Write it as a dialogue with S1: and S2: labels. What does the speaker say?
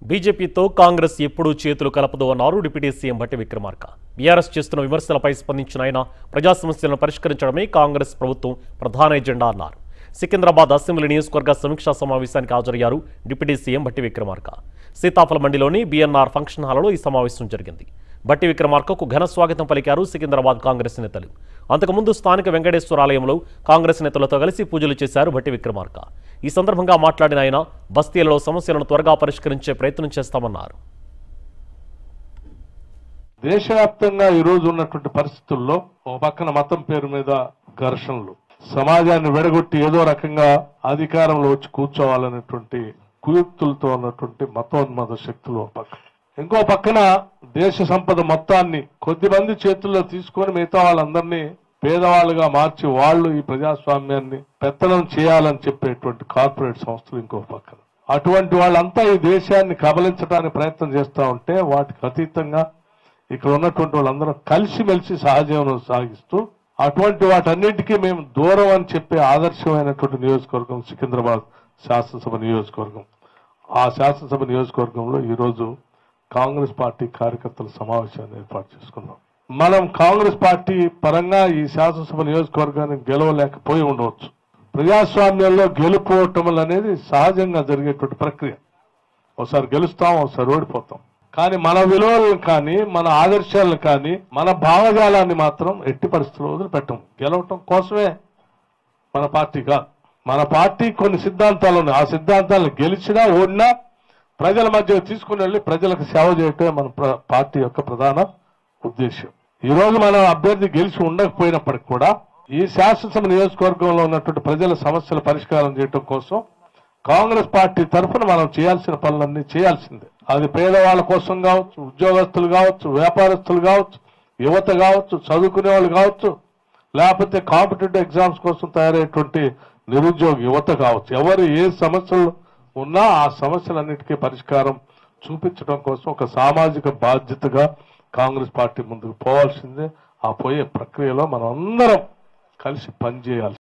S1: బీజేపీతో కాంగ్రెస్ ఎప్పుడూ చేతులు కలపదు అన్నారు deputy CM Bhatti Vikramarka BRS చేస్తున్న విమర్శలపై స్పందించిన ఆయన ప్రజా సమస్యలను పరిష్కరించడమే కాంగ్రెస్ ప్రభుత్వం ప్రధాన ఎజెండా అన్నారు సికింద్రాబాద్ అసెంబ్లీ నియోజకవర్గ సమీక్షా సమావేశానికి హాజరయ్యారు డిప్యూటీ సీఎం భట్టి విక్రమార్క సీతాఫల మండిలోని బీఎన్ఆర్ ఫంక్షన్ హాల్లో ఈ సమావేశం జరిగింది భట్టి విక్రమార్కకు ఘన స్వాగతం పలికారు సికింద్రాబాద్ కాంగ్రెస్ నేతలు అంతకుముందు స్థానిక వెంకటేశ్వర ఆలయంలో కాంగ్రెస్ నేతలతో కలిసి పూజలు చేశారు భట్టి విక్రమార్క ఈ సందర్భంగా మాట్లాడిన ఆయన బస్తీలలో సమస్యలను త్వరగా పరిష్కరించే ప్రయత్నం చేస్తామన్నారు
S2: దేశవ్యాప్తంగా ఈ రోజు ఉన్నటువంటి పరిస్థితుల్లో ఒక పక్కన మతం పేరు మీద ఘర్షణలు సమాజాన్ని విడగొట్టి ఏదో రకంగా అధికారంలో వచ్చి కూర్చోవాలనేటువంటి కుయుక్తులతో ఉన్నటువంటి మతోన్మత శక్తులు ఒక పక్క ఇంకో పక్కన దేశ సంపద మొత్తాన్ని కొద్ది మంది చేతుల్లో తీసుకొని మిగతా వాళ్ళందరినీ పేదవాళ్ళుగా మార్చి వాళ్ళు ఈ ప్రజాస్వామ్యాన్ని పెత్తనం చేయాలని చెప్పేటువంటి కార్పొరేట్ సంస్థలు ఇంకో పక్కన అటువంటి వాళ్ళంతా ఈ దేశాన్ని కబలించడానికి ప్రయత్నం చేస్తా ఉంటే వాటికి అతీతంగా ఇక్కడ ఉన్నటువంటి వాళ్ళందరూ కలిసిమెలిసి సహజీవనం సాగిస్తూ అటువంటి వాటన్నిటికీ మేము దూరం అని చెప్పే ఆదర్శమైనటువంటి నియోజకవర్గం సికింద్రాబాద్ శాసనసభ నియోజకవర్గం ఆ శాసనసభ నియోజకవర్గంలో ఈరోజు కాంగ్రెస్ పార్టీ కార్యకర్తల సమావేశాన్ని ఏర్పాటు చేసుకున్నాం మనం కాంగ్రెస్ పార్టీ పరంగా ఈ శాసనసభ నియోజకవర్గాన్ని గెలవలేకపోయి ఉండవచ్చు ప్రజాస్వామ్యంలో గెలుపోవటములు అనేది సహజంగా జరిగేటువంటి ప్రక్రియ ఒకసారి గెలుస్తాం ఒకసారి ఓడిపోతాం కానీ మన విలువలను కానీ మన ఆదర్శాలను కానీ మన భావజాలాన్ని మాత్రం ఎట్టి పరిస్థితుల్లో వదిలిపెట్టం గెలవటం కోసమే మన పార్టీ కాదు మన పార్టీ కొన్ని సిద్ధాంతాలు ఉన్నాయి ఆ సిద్ధాంతాలను గెలిచినా ఓడినా ప్రజల మధ్య తీసుకుని వెళ్ళి ప్రజలకు సేవ చేయటమే మన ప్ర- పార్టీ యొక్క ప్రధాన ఉద్దేశం ఈ రోజు మన అభ్యర్థి గెలిచి ఉండకపోయినప్పటికి కూడా ఈ శాసనసభ నియోజకవర్గంలో ఉన్నటువంటి ప్రజల సమస్యల పరిష్కారం చేయటం కోసం కాంగ్రెస్ పార్టీ తరఫున మనం చేయాల్సిన పనులన్నీ చేయాల్సిందే అది పేదవాళ్ళ కోసం కావచ్చు ఉద్యోగస్తులు కావచ్చు వ్యాపారస్తులు కావచ్చు యువత కావచ్చు చదువుకునే వాళ్ళు కావచ్చు లేకపోతే కాంపిటేటివ్ ఎగ్జామ్స్ కోసం తయారయ్యేటువంటి నిరుద్యోగ యువత కావచ్చు ఎవరు ఏ సమస్యలు ఉన్నా ఆ సమస్యలన్నిటికీ పరిష్కారం చూపించడం కోసం ఒక సామాజిక బాధ్యతగా కాంగ్రెస్ పార్టీ ముందుకు పోవాల్సిందే ఆ పోయే ప్రక్రియలో మనం అందరం కలిసి పనిచేయాలి